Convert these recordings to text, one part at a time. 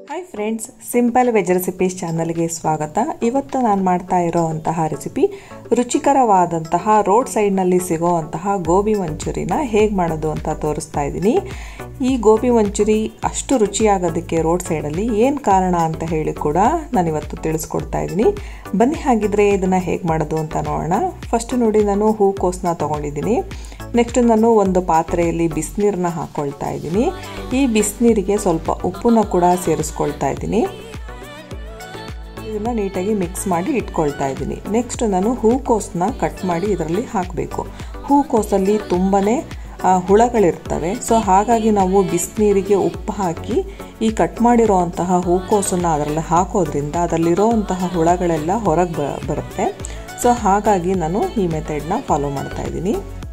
hi friends simple veg recipes ಚಾನಲ್ಗೆ ಸ್ವಾಗತ ಇವತ್ತು ನಾನು ಮಾಡ್ತಾ ಇರೋವಂತಹ ರೆಸಿಪಿ ರುಚಿಕರವಾದಂತಹ ರೋಡ್ ಸೈಡ್ನಲ್ಲಿ ಸಿಗೋವಂತಹ ಗೋಬಿ ಮಂಚೂರಿನ ಹೇಗೆ ಮಾಡೋದು ಅಂತ ತೋರಿಸ್ತಾ ಇದ್ದೀನಿ ಈ ಗೋಬಿ ಮಂಚೂರಿ ಅಷ್ಟು ರುಚಿಯಾಗೋದಕ್ಕೆ ರೋಡ್ ಸೈಡಲ್ಲಿ ಏನು ಕಾರಣ ಅಂತ ಹೇಳಿ ಕೂಡ ನಾನಿವತ್ತು ತಿಳಿಸ್ಕೊಡ್ತಾ ಇದ್ದೀನಿ ಬನ್ನಿ ಹಾಗಿದ್ರೆ ಇದನ್ನು ಹೇಗೆ ಮಾಡೋದು ಅಂತ ನೋಡೋಣ ಫಸ್ಟ್ ನೋಡಿ ನಾನು ಹೂಕೋಸನ್ನ ತೊಗೊಂಡಿದ್ದೀನಿ ನೆಕ್ಸ್ಟ್ ನಾನು ಒಂದು ಪಾತ್ರೆಯಲ್ಲಿ ಬಿಸಿನೀರನ್ನ ಹಾಕ್ಕೊಳ್ತಾ ಇದ್ದೀನಿ ಈ ಬಿಸಿನೀರಿಗೆ ಸ್ವಲ್ಪ ಉಪ್ಪನ್ನ ಕೂಡ ಸೇರಿಸ್ಕೊಳ್ತಾ ಇದ್ದೀನಿ ಇದನ್ನು ನೀಟಾಗಿ ಮಿಕ್ಸ್ ಮಾಡಿ ಇಟ್ಕೊಳ್ತಾ ಇದ್ದೀನಿ ನೆಕ್ಸ್ಟ್ ನಾನು ಹೂಕೋಸನ್ನ ಕಟ್ ಮಾಡಿ ಇದರಲ್ಲಿ ಹಾಕಬೇಕು ಹೂಕೋಸಲ್ಲಿ ತುಂಬಾ ಹುಳಗಳಿರ್ತವೆ ಸೊ ಹಾಗಾಗಿ ನಾವು ಬಿಸಿನೀರಿಗೆ ಉಪ್ಪು ಹಾಕಿ ಈ ಕಟ್ ಮಾಡಿರೋವಂತಹ ಹೂಕೋಸನ್ನು ಅದರಲ್ಲಿ ಹಾಕೋದ್ರಿಂದ ಅದರಲ್ಲಿರೋವಂತಹ ಹುಳಗಳೆಲ್ಲ ಹೊರಗೆ ಬ ಬರುತ್ತೆ ಸೊ ಹಾಗಾಗಿ ನಾನು ಈ ಮೆಥಡ್ನ ಫಾಲೋ ಮಾಡ್ತಾ ಇದ್ದೀನಿ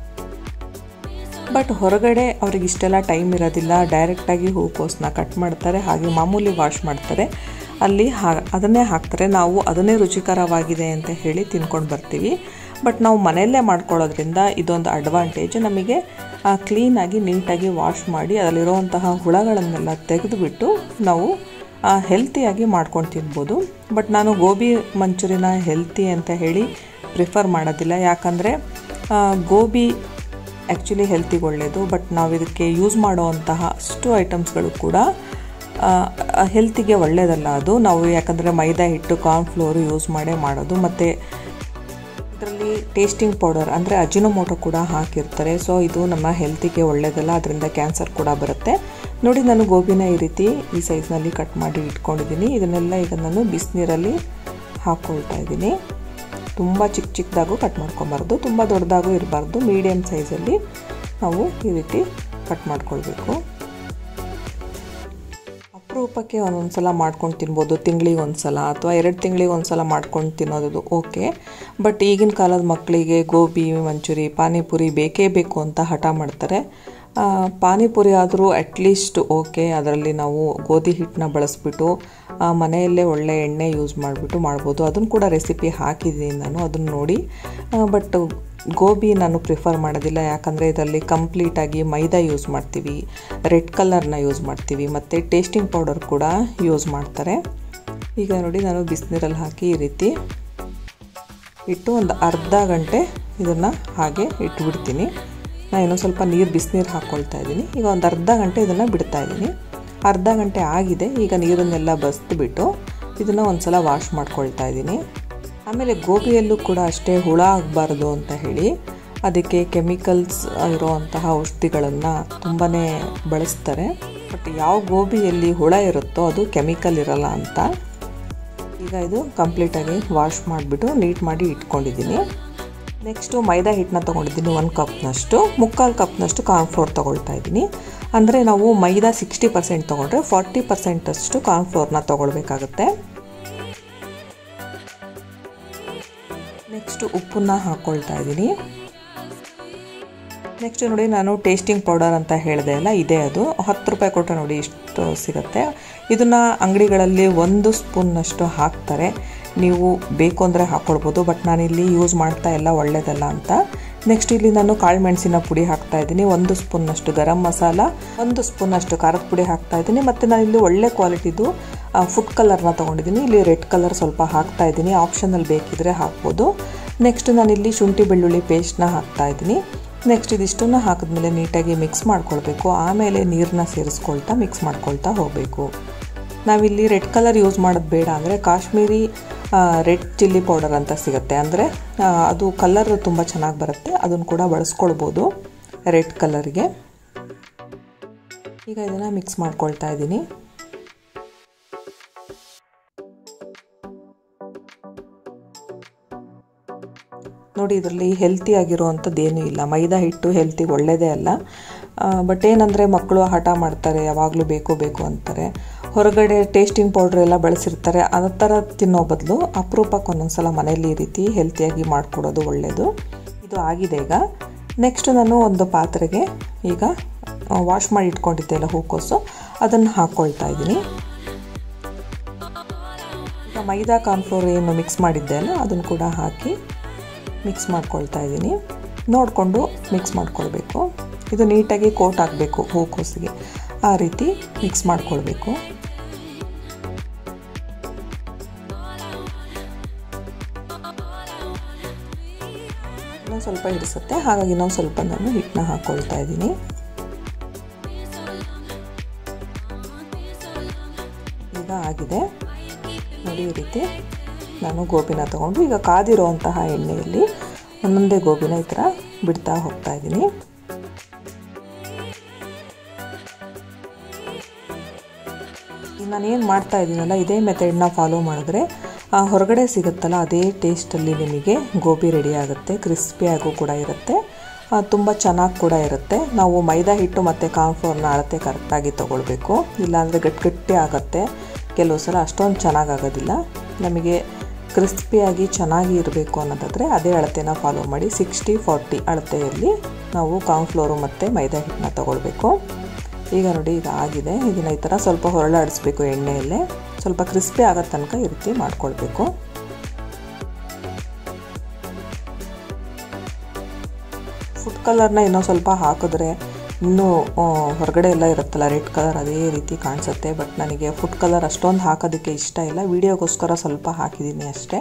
ಬಟ್ ಹೊರಗಡೆ ಅವ್ರಿಗೆ ಇಷ್ಟೆಲ್ಲ ಟೈಮ್ ಇರೋದಿಲ್ಲ ಡೈರೆಕ್ಟಾಗಿ ಹೂಕೋಸನ್ನ ಕಟ್ ಮಾಡ್ತಾರೆ ಹಾಗೆ ಮಾಮೂಲಿ ವಾಶ್ ಮಾಡ್ತಾರೆ ಅಲ್ಲಿ ಹಾ ಅದನ್ನೇ ಹಾಕ್ತಾರೆ ನಾವು ಅದನ್ನೇ ರುಚಿಕರವಾಗಿದೆ ಅಂತ ಹೇಳಿ ತಿನ್ಕೊಂಡು ಬರ್ತೀವಿ ಬಟ್ ನಾವು ಮನೆಯಲ್ಲೇ ಮಾಡ್ಕೊಳ್ಳೋದ್ರಿಂದ ಇದೊಂದು ಅಡ್ವಾಂಟೇಜ್ ನಮಗೆ ಕ್ಲೀನಾಗಿ ನೀಟಾಗಿ ವಾಶ್ ಮಾಡಿ ಅದರಲ್ಲಿರುವಂತಹ ಹುಳಗಳನ್ನೆಲ್ಲ ತೆಗೆದುಬಿಟ್ಟು ನಾವು ಹೆಲ್ತಿಯಾಗಿ ಮಾಡ್ಕೊಂಡು ತಿನ್ಬೋದು ಬಟ್ ನಾನು ಗೋಬಿ ಮಂಚೂರಿನ ಹೆಲ್ತಿ ಅಂತ ಹೇಳಿ ಪ್ರಿಫರ್ ಮಾಡೋದಿಲ್ಲ ಯಾಕಂದರೆ ಗೋಬಿ ಆ್ಯಕ್ಚುಲಿ ಹೆಲ್ತಿಗೆ ಒಳ್ಳೆಯದು ಬಟ್ ನಾವು ಇದಕ್ಕೆ ಯೂಸ್ ಮಾಡೋವಂತಹ ಅಷ್ಟು ಐಟಮ್ಸ್ಗಳು ಕೂಡ ಹೆಲ್ತಿಗೆ ಒಳ್ಳೆಯದಲ್ಲ ಅದು ನಾವು ಯಾಕಂದರೆ ಮೈದಾ ಹಿಟ್ಟು ಕಾರ್ನ್ಫ್ಲೋರು ಯೂಸ್ ಮಾಡೇ ಮಾಡೋದು ಮತ್ತು ಇದರಲ್ಲಿ ಟೇಸ್ಟಿಂಗ್ ಪೌಡರ್ ಅಂದರೆ ಅಜಿನೋಮೋಟೊ ಕೂಡ ಹಾಕಿರ್ತಾರೆ ಸೊ ಇದು ನಮ್ಮ ಹೆಲ್ತಿಗೆ ಒಳ್ಳೆಯದಲ್ಲ ಅದರಿಂದ ಕ್ಯಾನ್ಸರ್ ಕೂಡ ಬರುತ್ತೆ ನೋಡಿ ನಾನು ಗೋಬಿನ ಈ ರೀತಿ ಈ ಸೈಜ್ನಲ್ಲಿ ಕಟ್ ಮಾಡಿ ಇಟ್ಕೊಂಡಿದ್ದೀನಿ ಇದನ್ನೆಲ್ಲ ಈಗ ನಾನು ಬಿಸಿನೀರಲ್ಲಿ ಹಾಕ್ಕೊಳ್ತಾ ಇದ್ದೀನಿ ತುಂಬ ಚಿಕ್ಕ ಚಿಕ್ಕದಾಗೂ ಕಟ್ ಮಾಡ್ಕೊಬಾರ್ದು ತುಂಬ ದೊಡ್ಡದಾಗೂ ಇರಬಾರ್ದು ಮೀಡಿಯಮ್ ಸೈಜಲ್ಲಿ ನಾವು ಈ ರೀತಿ ಕಟ್ ಮಾಡ್ಕೊಳ್ಬೇಕು ಅಪರೂಪಕ್ಕೆ ಒಂದೊಂದು ಸಲ ಮಾಡ್ಕೊಂಡು ತಿನ್ಬೋದು ತಿಂಗಳಿಗೆ ಒಂದು ಸಲ ಅಥವಾ ಎರಡು ತಿಂಗಳಿಗೆ ಒಂದು ಸಲ ಮಾಡ್ಕೊಂಡು ತಿನ್ನೋದು ಓಕೆ ಬಟ್ ಈಗಿನ ಕಾಲದ ಮಕ್ಕಳಿಗೆ ಗೋಬಿ ಮಂಚೂರಿ ಪಾನಿಪುರಿ ಬೇಕೇ ಬೇಕು ಅಂತ ಹಠ ಮಾಡ್ತಾರೆ ಪಾನಿಪುರಿ ಆದರೂ ಅಟ್ಲೀಸ್ಟ್ ಓಕೆ ಅದರಲ್ಲಿ ನಾವು ಗೋಧಿ ಹಿಟ್ಟನ್ನ ಬಳಸ್ಬಿಟ್ಟು ಮನೆಯಲ್ಲೇ ಒಳ್ಳೆ ಎಣ್ಣೆ ಯೂಸ್ ಮಾಡಿಬಿಟ್ಟು ಮಾಡ್ಬೋದು ಅದನ್ನು ಕೂಡ ರೆಸಿಪಿ ಹಾಕಿದ್ದೀನಿ ನಾನು ಅದನ್ನು ನೋಡಿ ಬಟ್ ಗೋಬಿ ನಾನು ಪ್ರಿಫರ್ ಮಾಡೋದಿಲ್ಲ ಯಾಕಂದರೆ ಇದರಲ್ಲಿ ಕಂಪ್ಲೀಟಾಗಿ ಮೈದಾ ಯೂಸ್ ಮಾಡ್ತೀವಿ ರೆಡ್ ಕಲರ್ನ ಯೂಸ್ ಮಾಡ್ತೀವಿ ಮತ್ತು ಟೇಸ್ಟಿಂಗ್ ಪೌಡರ್ ಕೂಡ ಯೂಸ್ ಮಾಡ್ತಾರೆ ಈಗ ನೋಡಿ ನಾನು ಬಿಸಿನೀರಲ್ಲಿ ಹಾಕಿ ಈ ರೀತಿ ಇಟ್ಟು ಒಂದು ಅರ್ಧ ಗಂಟೆ ಇದನ್ನು ಹಾಗೆ ಇಟ್ಬಿಡ್ತೀನಿ ನಾನು ಇನ್ನೊಂದು ಸ್ವಲ್ಪ ನೀರು ಬಿಸಿನೀರು ಹಾಕ್ಕೊಳ್ತಾ ಇದ್ದೀನಿ ಈಗ ಒಂದು ಅರ್ಧ ಗಂಟೆ ಇದನ್ನು ಬಿಡ್ತಾ ಇದ್ದೀನಿ ಅರ್ಧ ಗಂಟೆ ಆಗಿದೆ ಈಗ ನೀರನ್ನೆಲ್ಲ ಬಸ್ದುಬಿಟ್ಟು ಇದನ್ನು ಒಂದು ಸಲ ವಾಶ್ ಮಾಡ್ಕೊಳ್ತಾ ಇದ್ದೀನಿ ಆಮೇಲೆ ಗೋಬಿಯಲ್ಲೂ ಕೂಡ ಅಷ್ಟೇ ಹುಳ ಆಗಬಾರ್ದು ಅಂತ ಹೇಳಿ ಅದಕ್ಕೆ ಕೆಮಿಕಲ್ಸ್ ಇರೋವಂತಹ ಔಷಧಿಗಳನ್ನು ತುಂಬಾ ಬಳಸ್ತಾರೆ ಬಟ್ ಯಾವ ಗೋಬಿಯಲ್ಲಿ ಹುಳ ಇರುತ್ತೋ ಅದು ಕೆಮಿಕಲ್ ಇರಲ್ಲ ಅಂತ ಈಗ ಇದು ಕಂಪ್ಲೀಟಾಗಿ ವಾಶ್ ಮಾಡಿಬಿಟ್ಟು ನೀಟ್ ಮಾಡಿ ಇಟ್ಕೊಂಡಿದ್ದೀನಿ ನೆಕ್ಸ್ಟು ಮೈದಾ ಹಿಟ್ಟನ್ನ ತೊಗೊಂಡಿದ್ದೀನಿ ಒಂದು ಕಪ್ನಷ್ಟು ಮುಕ್ಕಾಲು ಕಪ್ನಷ್ಟು ಕಾರ್ನ್ಫ್ಲೋರ್ ತೊಗೊಳ್ತಾ ಇದ್ದೀನಿ ಅಂದರೆ ನಾವು ಮೈದಾ ಸಿಕ್ಸ್ಟಿ ಪರ್ಸೆಂಟ್ ತೊಗೊಂಡ್ರೆ ಫಾರ್ಟಿ ಪರ್ಸೆಂಟಷ್ಟು ಕಾರ್ನ್ಫ್ಲೋರ್ನ ತೊಗೊಳ್ಬೇಕಾಗುತ್ತೆ ನೆಕ್ಸ್ಟು ಉಪ್ಪನ್ನ ಹಾಕ್ಕೊಳ್ತಾ ಇದ್ದೀನಿ ನೆಕ್ಸ್ಟ್ ನೋಡಿ ನಾನು ಟೇಸ್ಟಿಂಗ್ ಪೌಡರ್ ಅಂತ ಹೇಳಿದೆ ಅಲ್ಲ ಇದೆ ಅದು ಹತ್ತು ರೂಪಾಯಿ ಕೊಟ್ಟರೆ ನೋಡಿ ಇಷ್ಟು ಸಿಗುತ್ತೆ ಇದನ್ನು ಅಂಗಡಿಗಳಲ್ಲಿ ಒಂದು ಸ್ಪೂನ್ನಷ್ಟು ಹಾಕ್ತಾರೆ ನೀವು ಬೇಕು ಅಂದರೆ ಹಾಕ್ಕೊಳ್ಬೋದು ಬಟ್ ನಾನಿಲ್ಲಿ ಯೂಸ್ ಮಾಡ್ತಾ ಇಲ್ಲ ಒಳ್ಳೆಯದಲ್ಲ ಅಂತ ನೆಕ್ಸ್ಟ್ ಇಲ್ಲಿ ನಾನು ಕಾಳು ಮೆಣಸಿನ ಪುಡಿ ಹಾಕ್ತಾ ಇದ್ದೀನಿ ಒಂದು ಸ್ಪೂನ್ನಷ್ಟು ಗರಂ ಮಸಾಲ ಒಂದು ಸ್ಪೂನಷ್ಟು ಖಾರದ ಪುಡಿ ಹಾಕ್ತಾ ಇದ್ದೀನಿ ಮತ್ತು ನಾನಿಲ್ಲಿ ಒಳ್ಳೆ ಕ್ವಾಲಿಟಿದು ಫುಡ್ ಕಲರ್ನ ತೊಗೊಂಡಿದ್ದೀನಿ ಇಲ್ಲಿ ರೆಡ್ ಕಲರ್ ಸ್ವಲ್ಪ ಹಾಕ್ತಾ ಇದ್ದೀನಿ ಆಪ್ಷನಲ್ಲಿ ಬೇಕಿದ್ರೆ ಹಾಕ್ಬೋದು ನೆಕ್ಸ್ಟ್ ನಾನಿಲ್ಲಿ ಶುಂಠಿ ಬೆಳ್ಳುಳ್ಳಿ ಪೇಸ್ಟ್ನ ಹಾಕ್ತಾ ಇದ್ದೀನಿ ನೆಕ್ಸ್ಟ್ ಇದಿಷ್ಟನ್ನು ಹಾಕಿದ್ಮೇಲೆ ನೀಟಾಗಿ ಮಿಕ್ಸ್ ಮಾಡ್ಕೊಳ್ಬೇಕು ಆಮೇಲೆ ನೀರನ್ನ ಸೇರಿಸ್ಕೊಳ್ತಾ ಮಿಕ್ಸ್ ಮಾಡ್ಕೊಳ್ತಾ ಹೋಗಬೇಕು ನಾವಿಲ್ಲಿ ರೆಡ್ ಕಲರ್ ಯೂಸ್ ಮಾಡೋದು ಬೇಡ ಅಂದರೆ ಕಾಶ್ಮೀರಿ ರೆಡ್ ಚಿಲ್ಲಿ ಪೌಡರ್ ಅಂತ ಸಿಗುತ್ತೆ ಅಂದರೆ ಅದು ಕಲರ್ ತುಂಬ ಚೆನ್ನಾಗಿ ಬರುತ್ತೆ ಅದನ್ನು ಕೂಡ ಬಳಸ್ಕೊಳ್ಬೋದು ರೆಡ್ ಕಲರ್ಗೆ ಈಗ ಇದನ್ನು ಮಿಕ್ಸ್ ಮಾಡ್ಕೊಳ್ತಾ ಇದ್ದೀನಿ ನೋಡಿ ಇದರಲ್ಲಿ ಹೆಲ್ತಿ ಆಗಿರೋವಂಥದ್ದು ಏನೂ ಇಲ್ಲ ಮೈದಾ ಹಿಟ್ಟು ಹೆಲ್ತಿಗೆ ಒಳ್ಳೆಯದೇ ಅಲ್ಲ ಬಟ್ ಏನಂದರೆ ಮಕ್ಕಳು ಹಠ ಮಾಡ್ತಾರೆ ಯಾವಾಗಲೂ ಬೇಕು ಬೇಕು ಅಂತಾರೆ ಹೊರಗಡೆ ಟೇಸ್ಟಿಂಗ್ ಪೌಡ್ರ್ ಎಲ್ಲ ಬಳಸಿರ್ತಾರೆ ಆ ಥರ ತಿನ್ನೋ ಬದಲು ಅಪರೂಪಕ್ಕೆ ಒಂದೊಂದು ಸಲ ಮನೇಲಿ ಈ ರೀತಿ ಹೆಲ್ತಿಯಾಗಿ ಮಾಡಿಕೊಡೋದು ಒಳ್ಳೆಯದು ಇದು ಆಗಿದೆ ಈಗ ನೆಕ್ಸ್ಟ್ ನಾನು ಒಂದು ಪಾತ್ರೆಗೆ ಈಗ ವಾಶ್ ಮಾಡಿ ಇಟ್ಕೊಂಡಿದ್ದೆಲ್ಲ ಹೂಕೋಸು ಅದನ್ನು ಹಾಕ್ಕೊಳ್ತಾ ಇದ್ದೀನಿ ಈಗ ಮೈದಾ ಕಾರ್ನ್ಫ್ಲೋರ್ ಏನು ಮಿಕ್ಸ್ ಮಾಡಿದ್ದೆ ಅಲ್ಲ ಅದನ್ನು ಕೂಡ ಹಾಕಿ ಮಿಕ್ಸ್ ಮಾಡ್ಕೊಳ್ತಾ ಇದ್ದೀನಿ ನೋಡಿಕೊಂಡು ಮಿಕ್ಸ್ ಮಾಡ್ಕೊಳ್ಬೇಕು ಇದು ನೀಟಾಗಿ ಕೋಟ್ ಆಗಬೇಕು ಹೂಕೋಸಿಗೆ ಆ ರೀತಿ ಮಿಕ್ಸ್ ಮಾಡ್ಕೊಳ್ಬೇಕು ಸ್ವಲ್ಪ ಹಿಡಿಸುತ್ತೆ ಹಾಗಾಗಿ ಇನ್ನೊಂದು ಸ್ವಲ್ಪ ನಾನು ಹಿಟ್ಟನ್ನ ಹಾಕ್ಕೊಳ್ತಾ ಇದ್ದೀನಿ ಈಗ ಆಗಿದೆ ನೋಡಿ ಈ ರೀತಿ ನಾನು ಗೋಬಿನ ತಗೊಂಡು ಈಗ ಕಾದಿರೋಂತಹ ಎಣ್ಣೆಯಲ್ಲಿ ಒಂದೊಂದೇ ಗೋಬಿನ ಈ ಥರ ಬಿಡ್ತಾ ಹೋಗ್ತಾ ಇದ್ದೀನಿ ನಾನು ಏನು ಮಾಡ್ತಾ ಇದ್ದೀನಲ್ಲ ಇದೇ ಮೆಥಡ್ನ ಫಾಲೋ ಮಾಡಿದ್ರೆ ಹೊರಗಡೆ ಸಿಗುತ್ತಲ್ಲ ಅದೇ ಟೇಸ್ಟಲ್ಲಿ ನಿಮಗೆ ಗೋಬಿ ರೆಡಿ ಆಗುತ್ತೆ ಕ್ರಿಸ್ಪಿಯಾಗೂ ಕೂಡ ಇರುತ್ತೆ ತುಂಬ ಚೆನ್ನಾಗಿ ಕೂಡ ಇರುತ್ತೆ ನಾವು ಮೈದಾ ಹಿಟ್ಟು ಮತ್ತು ಕಾರ್ನ್ಫ್ಲೋರ್ನ ಅಳತೆ ಕರೆಕ್ಟಾಗಿ ತೊಗೊಳ್ಬೇಕು ಇಲ್ಲಾಂದರೆ ಗಟ್ಟಿ ಗಟ್ಟಿ ಆಗುತ್ತೆ ಕೆಲವು ಸಲ ಅಷ್ಟೊಂದು ಚೆನ್ನಾಗಾಗೋದಿಲ್ಲ ನಮಗೆ ಕ್ರಿಸ್ಪಿಯಾಗಿ ಚೆನ್ನಾಗಿ ಇರಬೇಕು ಅನ್ನೋದಾದರೆ ಅದೇ ಅಳತೆನ ಫಾಲೋ ಮಾಡಿ ಸಿಕ್ಸ್ಟಿ ಫಾರ್ಟಿ ಅಳತೆಯಲ್ಲಿ ನಾವು ಕಾರ್ನ್ಫ್ಲೋರು ಮತ್ತು ಮೈದಾ ಹಿಟ್ಟನ್ನ ತೊಗೊಳ್ಬೇಕು ಈಗ ನೋಡಿ ಈಗ ಆಗಿದೆ ಇದನ್ನು ಈ ಥರ ಸ್ವಲ್ಪ ಹೊರಳಾಡಿಸ್ಬೇಕು ಎಣ್ಣೆಯಲ್ಲೇ ಸ್ವಲ್ಪ ಕ್ರಿಸ್ಪಿ ಆಗೋ ತನಕ ಈ ರೀತಿ ಮಾಡ್ಕೊಳ್ಬೇಕು ಫುಡ್ ಕಲರ್ನ ಇನ್ನೂ ಸ್ವಲ್ಪ ಹಾಕಿದ್ರೆ ಇನ್ನೂ ಹೊರಗಡೆ ಎಲ್ಲ ಇರುತ್ತಲ್ಲ ರೆಡ್ ಕಲರ್ ಅದೇ ರೀತಿ ಕಾಣಿಸುತ್ತೆ ಬಟ್ ನನಗೆ ಫುಡ್ ಕಲರ್ ಅಷ್ಟೊಂದು ಹಾಕೋದಕ್ಕೆ ಇಷ್ಟ ಇಲ್ಲ ವಿಡಿಯೋಗೋಸ್ಕರ ಸ್ವಲ್ಪ ಹಾಕಿದ್ದೀನಿ ಅಷ್ಟೇ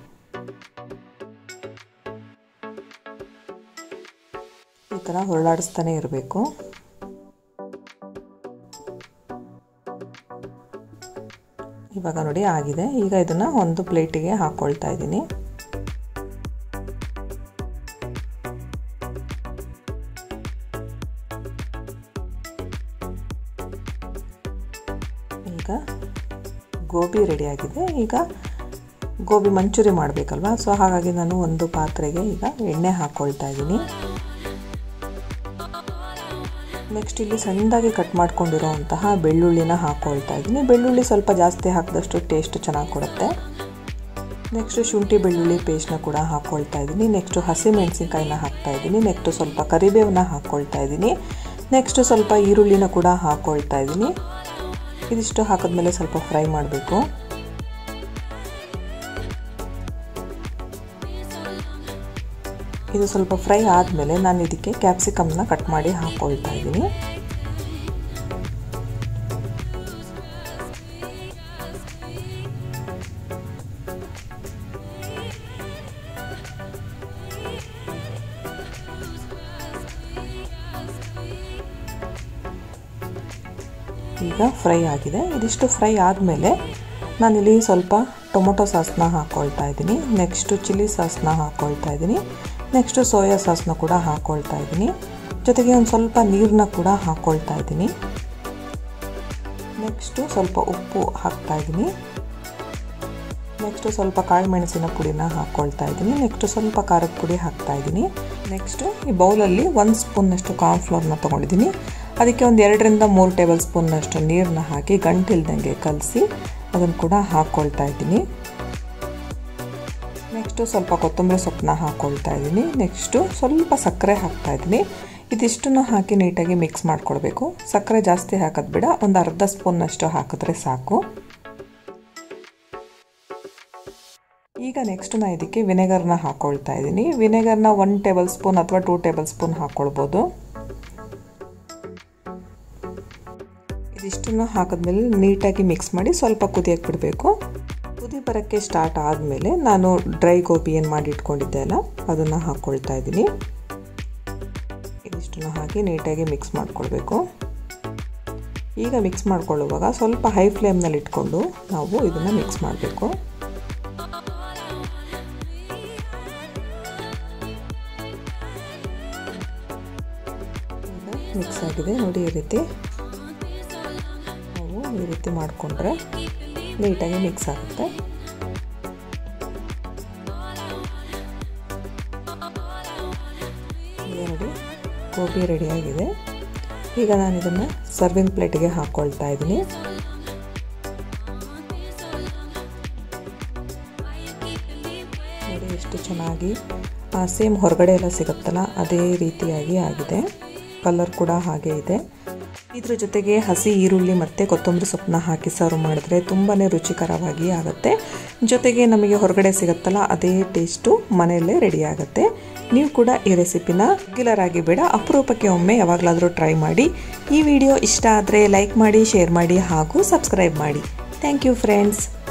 ಈ ಥರ ಹೊರಳಾಡಿಸ್ತಾನೆ ಇರಬೇಕು ಇವಾಗ ನೋಡಿ ಆಗಿದೆ ಈಗ ಇದನ್ನು ಒಂದು ಪ್ಲೇಟಿಗೆ ಹಾಕ್ಕೊಳ್ತಾ ಇದ್ದೀನಿ ಈಗ ಗೋಬಿ ರೆಡಿಯಾಗಿದೆ ಈಗ ಗೋಬಿ ಮಂಚೂರಿ ಮಾಡಬೇಕಲ್ವ ಸೊ ಹಾಗಾಗಿ ನಾನು ಒಂದು ಪಾತ್ರೆಗೆ ಈಗ ಎಣ್ಣೆ ಹಾಕ್ಕೊಳ್ತಾ ಇದ್ದೀನಿ ನೆಕ್ಸ್ಟ್ ಇಲ್ಲಿ ಸಣ್ಣದಾಗಿ ಕಟ್ ಮಾಡ್ಕೊಂಡಿರೋಂತಹ ಬೆಳ್ಳುಳ್ಳಿನ ಹಾಕ್ಕೊಳ್ತಾ ಇದ್ದೀನಿ ಬೆಳ್ಳುಳ್ಳಿ ಸ್ವಲ್ಪ ಜಾಸ್ತಿ ಹಾಕಿದಷ್ಟು ಟೇಸ್ಟ್ ಚೆನ್ನಾಗಿ ಕೊಡುತ್ತೆ ನೆಕ್ಸ್ಟು ಶುಂಠಿ ಬೆಳ್ಳುಳ್ಳಿ ಪೇಸ್ಟ್ನ ಕೂಡ ಹಾಕ್ಕೊಳ್ತಾ ಇದ್ದೀನಿ ನೆಕ್ಸ್ಟು ಹಸಿ ಮೆಣಸಿನ್ಕಾಯಿನ ಹಾಕ್ತಾ ಇದ್ದೀನಿ ನೆಕ್ಸ್ಟು ಸ್ವಲ್ಪ ಕರಿಬೇವನ್ನ ಹಾಕ್ಕೊಳ್ತಾ ಇದ್ದೀನಿ ನೆಕ್ಸ್ಟು ಸ್ವಲ್ಪ ಈರುಳ್ಳಿನ ಕೂಡ ಹಾಕ್ಕೊಳ್ತಾ ಇದ್ದೀನಿ ಇದಿಷ್ಟು ಹಾಕಿದ್ಮೇಲೆ ಸ್ವಲ್ಪ ಫ್ರೈ ಮಾಡಬೇಕು ಇದು ಸ್ವಲ್ಪ ಫ್ರೈ ಆದಮೇಲೆ ನಾನು ಇದಕ್ಕೆ ಕ್ಯಾಪ್ಸಿಕಮ್ನ ಕಟ್ ಮಾಡಿ ಹಾಕ್ಕೊಳ್ತಾ ಇದ್ದೀನಿ ಈಗ ಫ್ರೈ ಆಗಿದೆ ಇದಿಷ್ಟು ಫ್ರೈ ಆದಮೇಲೆ ನಾನಿಲ್ಲಿ ಸ್ವಲ್ಪ ಟೊಮೊಟೊ ಸಾಸ್ನ ಹಾಕ್ಕೊಳ್ತಾ ಇದ್ದೀನಿ ನೆಕ್ಸ್ಟು ಚಿಲ್ಲಿ ಸಾಸ್ನ ಹಾಕ್ಕೊಳ್ತಾ ಇದ್ದೀನಿ ನೆಕ್ಸ್ಟು ಸೋಯಾ ಸಾಸ್ನ ಕೂಡ ಹಾಕ್ಕೊಳ್ತಾ ಇದ್ದೀನಿ ಜೊತೆಗೆ ಒಂದು ಸ್ವಲ್ಪ ನೀರನ್ನ ಕೂಡ ಹಾಕ್ಕೊಳ್ತಾ ಇದ್ದೀನಿ ನೆಕ್ಸ್ಟು ಸ್ವಲ್ಪ ಉಪ್ಪು ಹಾಕ್ತಾ ಇದ್ದೀನಿ ನೆಕ್ಸ್ಟು ಸ್ವಲ್ಪ ಕಾಳು ಮೆಣಸಿನ ಪುಡಿನ ಹಾಕ್ಕೊಳ್ತಾ ಇದ್ದೀನಿ ನೆಕ್ಸ್ಟು ಸ್ವಲ್ಪ ಖಾರದ ಪುಡಿ ಹಾಕ್ತಾ ಇದ್ದೀನಿ ನೆಕ್ಸ್ಟು ಈ ಬೌಲಲ್ಲಿ ಒಂದು ಸ್ಪೂನ್ನಷ್ಟು ಕಾರ್ನ್ಫ್ಲೋರ್ನ ತೊಗೊಂಡಿದ್ದೀನಿ ಅದಕ್ಕೆ ಒಂದು ಎರಡರಿಂದ ಮೂರು ಟೇಬಲ್ ಸ್ಪೂನ್ನಷ್ಟು ನೀರನ್ನ ಹಾಕಿ ಗಂಟಿಲ್ದಂಗೆ ಕಲಸಿ ಅದನ್ನು ಕೂಡ ಹಾಕ್ಕೊಳ್ತಾ ಇದ್ದೀನಿ ನೆಕ್ಸ್ಟು ಸ್ವಲ್ಪ ಕೊತ್ತಂಬರಿ ಸೊಪ್ಪನ್ನ ಹಾಕ್ಕೊಳ್ತಾ ಇದ್ದೀನಿ ನೆಕ್ಸ್ಟು ಸ್ವಲ್ಪ ಸಕ್ಕರೆ ಹಾಕ್ತಾ ಇದ್ದೀನಿ ಇದಿಷ್ಟನ್ನು ಹಾಕಿ ನೀಟಾಗಿ ಮಿಕ್ಸ್ ಮಾಡ್ಕೊಳ್ಬೇಕು ಸಕ್ಕರೆ ಜಾಸ್ತಿ ಹಾಕೋದು ಬೇಡ ಒಂದು ಅರ್ಧ ಸ್ಪೂನ್ನಷ್ಟು ಹಾಕಿದ್ರೆ ಸಾಕು ಈಗ ನೆಕ್ಸ್ಟ್ ನಾನು ಇದಕ್ಕೆ ವಿನೆಗರ್ನ ಹಾಕ್ಕೊಳ್ತಾ ಇದ್ದೀನಿ ವಿನೆಗರ್ನ ಒನ್ ಟೇಬಲ್ ಸ್ಪೂನ್ ಅಥವಾ ಟೂ ಟೇಬಲ್ ಸ್ಪೂನ್ ಹಾಕ್ಕೊಳ್ಬೋದು ಇದಿಷ್ಟನ್ನು ಹಾಕಿದ್ಮೇಲೆ ನೀಟಾಗಿ ಮಿಕ್ಸ್ ಮಾಡಿ ಸ್ವಲ್ಪ ಕುದಿಯಕ್ಕೆ ಬಿಡಬೇಕು ಕುದಿ ಬರೋಕ್ಕೆ ಸ್ಟಾರ್ಟ್ ಆದಮೇಲೆ ನಾನು ಡ್ರೈ ಗೋಬಿ ಏನು ಮಾಡಿ ಇಟ್ಕೊಂಡಿದ್ದೆ ಅಲ್ಲ ಅದನ್ನು ಹಾಕ್ಕೊಳ್ತಾ ಇದ್ದೀನಿ ಇದಿಷ್ಟನ್ನು ಹಾಕಿ ನೀಟಾಗಿ ಮಿಕ್ಸ್ ಮಾಡ್ಕೊಳ್ಬೇಕು ಈಗ ಮಿಕ್ಸ್ ಮಾಡ್ಕೊಳ್ಳುವಾಗ ಸ್ವಲ್ಪ ಹೈ ಫ್ಲೇಮ್ನಲ್ಲಿ ಇಟ್ಕೊಂಡು ನಾವು ಇದನ್ನು ಮಿಕ್ಸ್ ಮಾಡಬೇಕು ಮಿಕ್ಸ್ ಆಗಿದೆ ನೋಡಿ ಈ ರೀತಿ ನಾವು ಈ ರೀತಿ ಮಾಡಿಕೊಂಡ್ರೆ ನೀಟಾಗಿ ಮಿಕ್ಸ್ ಆಗುತ್ತೆ ಈಗ ನೋಡಿ ಗೋಬಿ ರೆಡಿಯಾಗಿದೆ ಈಗ ನಾನು ಇದನ್ನು ಸರ್ವಿಂಗ್ ಪ್ಲೇಟಿಗೆ ಹಾಕ್ಕೊಳ್ತಾ ಇದ್ದೀನಿ ನೋಡಿ ಎಷ್ಟು ಚೆನ್ನಾಗಿ ಸೇಮ್ ಹೊರಗಡೆ ಎಲ್ಲ ಸಿಗುತ್ತಲ್ಲ ಅದೇ ರೀತಿಯಾಗಿ ಆಗಿದೆ ಕಲರ್ ಕೂಡ ಹಾಗೆ ಇದೆ ಇದ್ರ ಜೊತೆಗೆ ಹಸಿ ಈರುಳ್ಳಿ ಮತ್ತು ಕೊತ್ತಂಬರಿ ಸೊಪ್ಪನ್ನ ಹಾಕಿ ಸರ್ವ್ ಮಾಡಿದ್ರೆ ತುಂಬಾ ರುಚಿಕರವಾಗಿ ಆಗುತ್ತೆ ಜೊತೆಗೆ ನಮಗೆ ಹೊರಗಡೆ ಸಿಗುತ್ತಲ್ಲ ಅದೇ ಟೇಸ್ಟು ಮನೆಯಲ್ಲೇ ರೆಡಿ ಆಗುತ್ತೆ ನೀವು ಕೂಡ ಈ ರೆಸಿಪಿನ ರೆಗ್ಯುಲರ್ ಆಗಿ ಬೇಡ ಅಪರೂಪಕ್ಕೆ ಒಮ್ಮೆ ಯಾವಾಗಲಾದರೂ ಟ್ರೈ ಮಾಡಿ ಈ ವಿಡಿಯೋ ಇಷ್ಟ ಆದರೆ ಲೈಕ್ ಮಾಡಿ ಶೇರ್ ಮಾಡಿ ಹಾಗೂ ಸಬ್ಸ್ಕ್ರೈಬ್ ಮಾಡಿ ಥ್ಯಾಂಕ್ ಯು ಫ್ರೆಂಡ್ಸ್